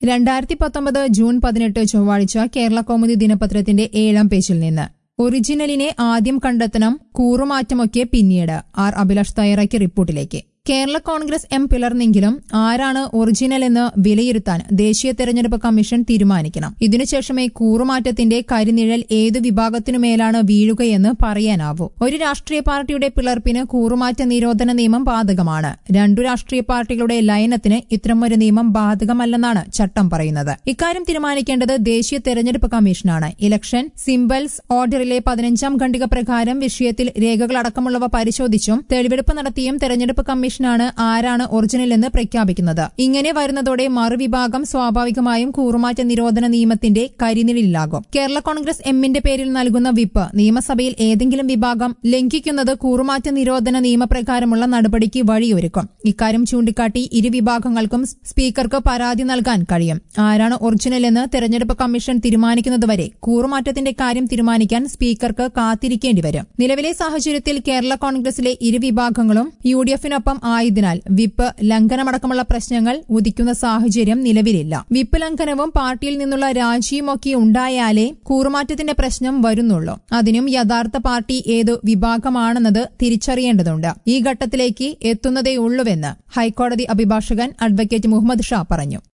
രണ്ടായിരത്തി പത്തൊമ്പത് ജൂൺ പതിനെട്ട് ചൊവ്വാഴ്ച കേരള കൗമുദി ദിനപത്രത്തിന്റെ ഏഴാം പേജിൽ നിന്ന് ഒറിജിനലിനെ ആദ്യം കണ്ടെത്തണം കൂറുമാറ്റമൊക്കെ പിന്നീട് ആർ അഭിലാഷ് തയ്യാറാക്കിയ റിപ്പോർട്ടിലേക്ക് കേരള കോൺഗ്രസ് എം പിളർന്നെങ്കിലും ആരാണ് ഒറിജിനൽ എന്ന് വിലയിരുത്താൻ ദേശീയ തെരഞ്ഞെടുപ്പ് കമ്മീഷൻ തീരുമാനിക്കണം ഇതിനുശേഷമേ കൂറുമാറ്റത്തിന്റെ കരിനിഴൽ ഏതു വിഭാഗത്തിനുമേലാണ് വീഴുകയെന്ന് പറയാനാവൂ ഒരു രാഷ്ട്രീയ പാർട്ടിയുടെ പിളർപ്പിന് കൂറുമാറ്റ നിരോധന നിയമം ബാധകമാണ് രണ്ടു രാഷ്ട്രീയ പാർട്ടികളുടെ ലയനത്തിന് ഇത്തരമൊരു നിയമം ബാധകമല്ലെന്നാണ് ചട്ടം പറയുന്നത് ഇക്കാര്യം തീരുമാനിക്കേണ്ടത് ദേശീയ തെരഞ്ഞെടുപ്പ് കമ്മീഷനാണ് ഇലക്ഷൻ സിംബൽസ് ഓർഡറിലെ പതിനഞ്ചാം ഖണ്ഡിക പ്രകാരം വിഷയത്തിൽ രേഖകളടക്കമുള്ളവ പരിശോധിച്ചും തെളിവെടുപ്പ് നടത്തിയും തെരഞ്ഞെടുപ്പ് കമ്മീഷനാണ് ആരാണ് ഒറിജിനൽ എന്ന് പ്രഖ്യാപിക്കുന്നത് ഇങ്ങനെ വരുന്നതോടെ മറുവിഭാഗം സ്വാഭാവികമായും കൂറുമാറ്റ നിരോധന നിയമത്തിന്റെ കരിനിഴലിലാകും കേരള കോൺഗ്രസ് എമ്മിന്റെ പേരിൽ നൽകുന്ന വിപ്പ് നിയമസഭയിൽ ഏതെങ്കിലും വിഭാഗം ലംഘിക്കുന്നത് കൂറുമാറ്റ നിരോധന നിയമപ്രകാരമുള്ള നടപടിക്ക് വഴിയൊരുക്കും ഇക്കാര്യം ചൂണ്ടിക്കാട്ടി ഇരു വിഭാഗങ്ങൾക്കും സ്പീക്കർക്ക് പരാതി നൽകാൻ കഴിയും ആരാണ് ഒറിജിനൽ എന്ന് തെരഞ്ഞെടുപ്പ് കമ്മീഷൻ തീരുമാനിക്കുന്നതുവരെ കൂറുമാറ്റത്തിന്റെ കാര്യം തീരുമാനിക്കാൻ സ്പീക്കർക്ക് കാത്തിരിക്കേണ്ടി വരും നിലവിലെ സാഹചര്യത്തിൽ കേരള കോൺഗ്രസിലെ ഇരു വിഭാഗങ്ങളും യു ഡി എഫിനൊപ്പം ആയതിനാൽ വിപ്പ് ലംഘനമടക്കമുള്ള പ്രശ്നങ്ങൾ ഉദിക്കുന്ന സാഹചര്യം നിലവിലില്ല വിപ്പ് ലംഘനവും പാർട്ടിയിൽ നിന്നുള്ള രാജിയുമൊക്കെ ഉണ്ടായാലേ കൂറുമാറ്റത്തിന്റെ പ്രശ്നം വരുന്നുള്ളൂ അതിനും യഥാർത്ഥ പാർട്ടി ഏതു വിഭാഗമാണെന്നത് തിരിച്ചറിയേണ്ടതുണ്ട് ഈ ഘട്ടത്തിലേക്ക് എത്തുന്നതേയുള്ളൂവെന്ന് ഹൈക്കോടതി അഭിഭാഷകൻ അഡ്വക്കേറ്റ് മുഹമ്മദ് ഷാ പറഞ്ഞു